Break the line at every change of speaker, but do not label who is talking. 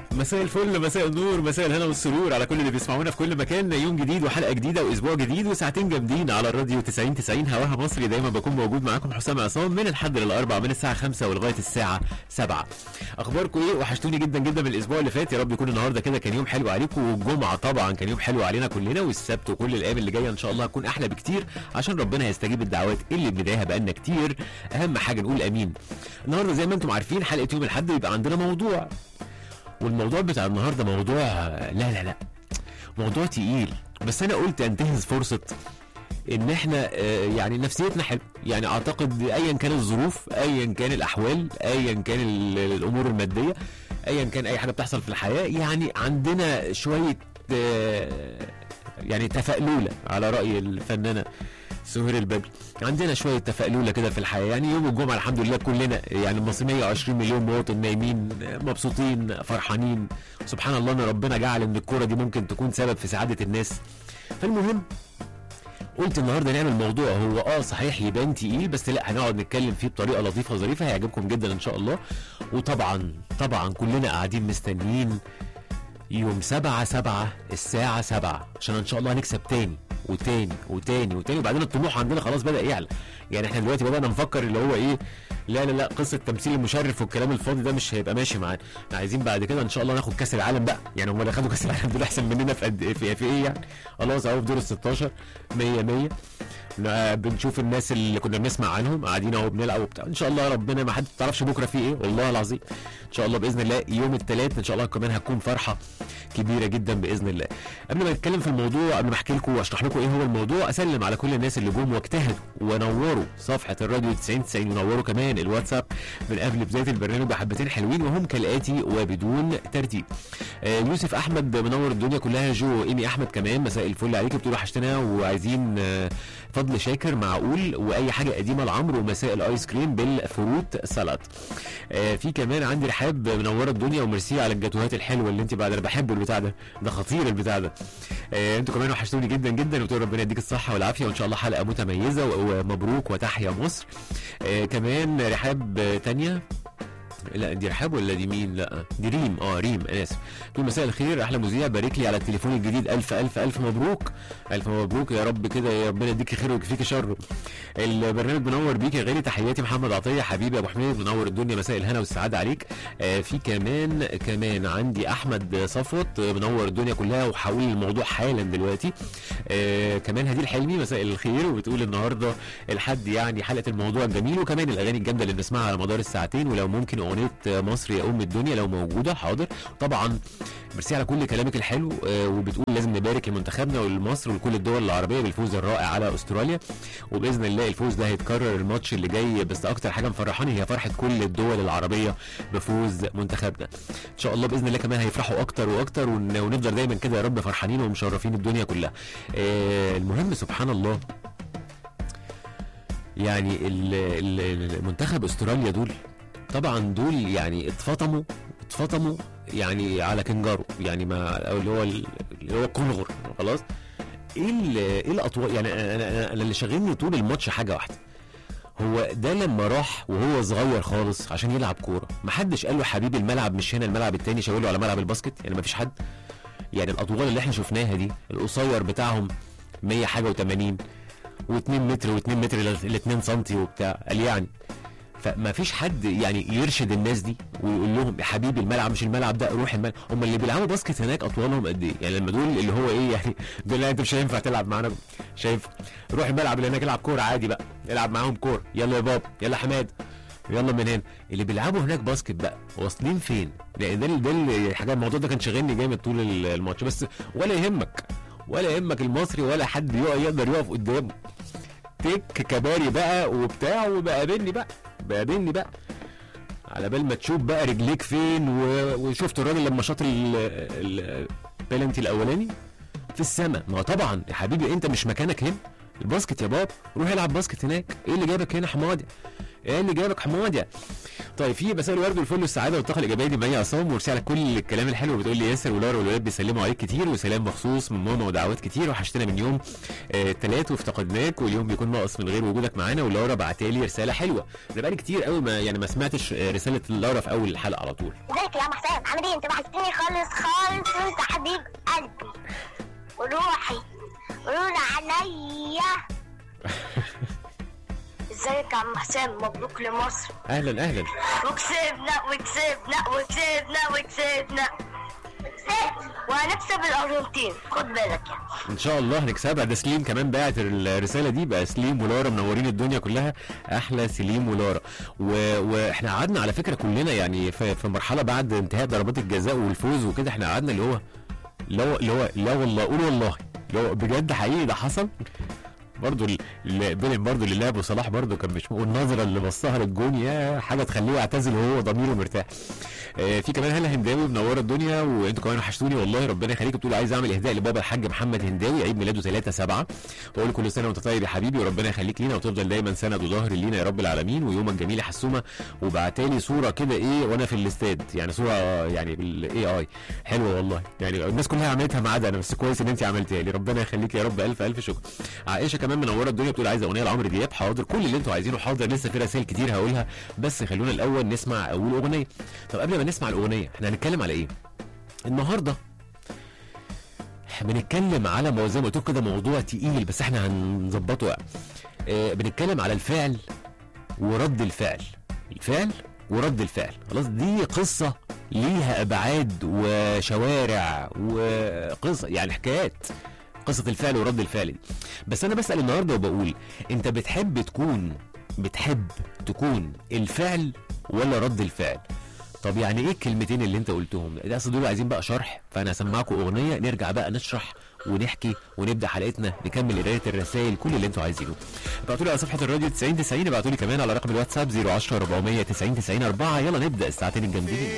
مساء الفل مساء النور مساء الهنا والسرور على كل اللي بيسمعونا في كل مكان يوم جديد وحلقه جديده واسبوع جديد وساعتين جامدين على الراديو 90 90 هواها مصري دايما بكون موجود معاكم حسام عصام من الحد للاربع من الساعه 5 ولغايه الساعه 7 اخباركم ايه وحشتوني جدا جدا من الاسبوع اللي فات يا رب يكون النهارده كده كان يوم حلو عليكم والجمعه طبعا كان يوم حلو علينا كلنا والسبت وكل الايام اللي جايه ان شاء الله هتكون احلى بكتير عشان ربنا يستجيب الدعوات اللي بندعيها بقالنا كتير اهم حاجه نقول امين النهارده زي ما انتم عارفين حلقه يوم الاحد يبقى عندنا موضوع والموضوع بتاع النهارده موضوع لا لا لا موضوع تقيل بس انا قلت انتهز فرصه ان احنا آه، يعني نفسيتنا حلو يعني اعتقد ايا كان الظروف ايا كان الاحوال ايا كان ال- الامور الماديه ايا كان اي حاجه بتحصل في الحياه يعني عندنا شويه آه، يعني تفاؤلوله على راي الفنانه سهير البابلي عندنا شويه تفاؤلوله كده في الحياه يعني يوم الجمعه الحمد لله كلنا يعني المصريين 120 مليون مواطن نايمين مبسوطين فرحانين سبحان الله ان ربنا جعل ان الكوره دي ممكن تكون سبب في سعاده الناس فالمهم قلت النهارده نعمل موضوع هو اه صحيح يبان تقيل بس لا هنقعد نتكلم فيه بطريقه لطيفه وظريفه هيعجبكم جدا ان شاء الله وطبعا طبعا كلنا قاعدين مستنيين يوم سبعة سبعة الساعة سبعة عشان ان شاء الله هنكسب تاني وتاني وتاني وتاني وبعدين الطموح عندنا خلاص بدأ يعلى يعني احنا دلوقتي بدأنا نفكر اللي هو ايه لا لا لا قصة تمثيل المشرف والكلام الفاضي ده مش هيبقى ماشي معانا احنا عايزين بعد كده ان شاء الله ناخد كاس العالم بقى يعني هم اللي خدوا كاس العالم دول احسن مننا في قد ايه في, في ايه يعني خلاص اهو في دور ال 16 100 100 لا، بنشوف الناس اللي كنا بنسمع عنهم قاعدين اهو بنلعب وبتاع ان شاء الله ربنا ما حد تعرفش بكره في ايه والله العظيم ان شاء الله باذن الله يوم الثلاث ان شاء الله كمان هتكون فرحه كبيره جدا باذن الله قبل ما نتكلم في الموضوع قبل ما احكي لكم واشرح لكم ايه هو الموضوع اسلم على كل الناس اللي جم واجتهدوا ونوروا صفحه الراديو 90 90 ونوروا كمان الواتساب من قبل بدايه البرنامج بحبتين حلوين وهم كالاتي وبدون ترتيب آه، يوسف احمد منور الدنيا كلها جو ايمي احمد كمان مساء الفل عليك بتقولوا وحشتنا وعايزين آه، فضل شاكر معقول واي حاجه قديمه لعمرو ومساء الايس كريم بالفروت سلطه آه، في كمان عندي رحاب منوره الدنيا وميرسي على الجاتوهات الحلوه اللي انت بعد انا بحب البتاع ده ده خطير البتاع ده آه، انتوا كمان وحشتوني جدا جدا وتقول ربنا يديك الصحه والعافيه وان شاء الله حلقه متميزه و- ومبروك وتحيا مصر آه، كمان رحاب آه، تانية لا دي رحاب ولا دي مين لا دي ريم اه ريم انا اسف تقول مساء الخير احلى مذيع بارك لي على التليفون الجديد الف الف الف مبروك الف مبروك يا رب كده يا ربنا يديك خير ويكفيك شره البرنامج منور بيك يا غالي تحياتي محمد عطيه حبيبي يا ابو حميد منور الدنيا مساء الهنا والسعاده عليك آه في كمان كمان عندي احمد صفوت آه، منور الدنيا كلها وحاول الموضوع حالا دلوقتي آه كمان هدير حلمي مساء الخير وبتقول النهارده الحد يعني حلقه الموضوع الجميل وكمان الاغاني الجامده اللي بنسمعها على مدار الساعتين ولو ممكن اغنيه مصر يا ام الدنيا لو موجوده حاضر طبعا ميرسي على كل كلامك الحلو آه، وبتقول لازم نبارك لمنتخبنا ولمصر ولكل الدول العربيه بالفوز الرائع على استراليا وباذن الله الفوز ده هيتكرر الماتش اللي جاي بس اكتر حاجه مفرحاني هي فرحه كل الدول العربيه بفوز منتخبنا ان شاء الله باذن الله كمان هيفرحوا اكتر واكتر ون- ونفضل دايما كده يا رب فرحانين ومشرفين الدنيا كلها آه، المهم سبحان الله يعني ال- ال- المنتخب استراليا دول طبعا دول يعني اتفطموا اتفطموا يعني على كنجارو يعني ما أو اللي هو ال- اللي هو الكونغر خلاص ايه ال- ايه الاطوال يعني انا انا أنا اللي شاغلني طول الماتش حاجه واحده هو ده لما راح وهو صغير خالص عشان يلعب كوره محدش قال له حبيبي الملعب مش هنا الملعب التاني شاور له على ملعب الباسكت يعني مفيش حد يعني الاطوال اللي احنا شفناها دي القصير بتاعهم 100 حاجه و80 و2 متر و2 متر ل 2 سم وبتاع قال يعني فما فيش حد يعني يرشد الناس دي ويقول لهم يا حبيبي الملعب مش الملعب ده روح الملعب هم اللي بيلعبوا باسكت هناك اطوالهم قد ايه يعني لما دول اللي هو ايه يعني دول لا انت مش هينفع تلعب معانا شايف روح الملعب اللي هناك العب كوره عادي بقى العب معاهم كوره يلا يا بابا يلا حماد يلا من هنا اللي بيلعبوا هناك باسكت بقى واصلين فين لان ده ده اللي- حاجه الموضوع ده كان شاغلني جامد طول ال- الماتش بس ولا يهمك ولا يهمك المصري ولا حد يقع- يقدر يقف قدامه تك كباري بقى وبتاع وبقابلني بقى بقابلني بقى على بال ما تشوف بقى رجليك فين و... وشفت الراجل لما شاط ال- البلنتي الاولاني في السماء ما هو طبعا يا حبيبي انت مش مكانك هنا الباسكت يا بابا روح العب باسكت هناك ايه اللي جابك هنا حماده ايه اللي جابك حماده طيب في مساء الورد والفل والسعاده والطاقه الايجابيه دي مي عصام ورسالة على كل الكلام الحلو بتقول لي ياسر ولارا والولاد بيسلموا عليك كتير وسلام مخصوص من ماما ودعوات كتير وحشتنا من يوم الثلاث وافتقدناك واليوم بيكون ناقص من غير وجودك معانا ولارا بعتالي رساله حلوه ده بقالي كتير قوي ما يعني ما سمعتش آه، رساله لارا في اول الحلقه على طول
ازيك يا عم حسام حمدي انت وحشتني خالص خالص وانت حبيب قلبي وروحي ورود عليا ازيك يا عم حسام مبروك لمصر
اهلا اهلا
وكسبنا وكسبنا وكسبنا وكسبنا وكسبنا وهنكسب الارجنتين خد بالك يعني
ان شاء الله هنكسبها ده سليم كمان باعت الرساله دي بقى سليم ولارا منورين الدنيا كلها احلى سليم ولارا و... واحنا قعدنا على فكره كلنا يعني في, في مرحله بعد انتهاء ضربات الجزاء والفوز وكده احنا قعدنا اللي هو لا اللي هو لا والله قول والله اللي هو بجد حقيقي ده حصل برضه اللي بيلين برضه اللي لعبه صلاح برضه كان مش والنظره اللي بصها للجون يا حاجه تخليه يعتزل وهو ضميره مرتاح آه، في كمان هلا هنداوي منوره الدنيا وانتوا كمان وحشتوني والله ربنا يخليك بتقول عايز اعمل اهداء لبابا الحاج محمد هنداوي عيد ميلاده 3 7 بقول كل سنه وانت طيب يا حبيبي وربنا يخليك لينا وتفضل دايما سند وظهر لينا يا رب العالمين ويومك جميل يا حسومه وبعتالي صوره كده ايه وانا في الاستاد يعني صوره يعني بالاي اي حلوه والله يعني الناس كلها عملتها ما عدا انا بس كويس ان انت عملتيها لي ربنا يخليك يا رب الف الف شكر عائشه كمان منوره الدنيا بتقول عايزه اغنيه لعمرو دياب حاضر كل اللي انتوا عايزينه حاضر لسه في رسائل كتير هقولها بس خلونا الاول نسمع اول اغنيه طب قبل ما نسمع الاغنيه احنا هنتكلم على ايه النهارده بنتكلم على مو- زي ما قلت لكم كده موضوع تقيل بس احنا هنظبطه يعني. اه بنتكلم على الفعل ورد الفعل الفعل ورد الفعل خلاص دي قصة ليها أبعاد وشوارع وقصة يعني حكايات قصة الفعل ورد الفعل دي بس أنا بسأل النهاردة وبقول أنت بتحب تكون بتحب تكون الفعل ولا رد الفعل طب يعني ايه الكلمتين اللي انت قلتهم ده اصل دول عايزين بقى شرح فانا هسمعكم اغنيه نرجع بقى نشرح ونحكي ونبدا حلقتنا نكمل قرايه الرسائل كل اللي انتوا عايزينه ابعتوا لي على صفحه الراديو 90 90 ابعتوا لي كمان على رقم الواتساب 010 400 90 90 4 يلا نبدا الساعتين الجامدين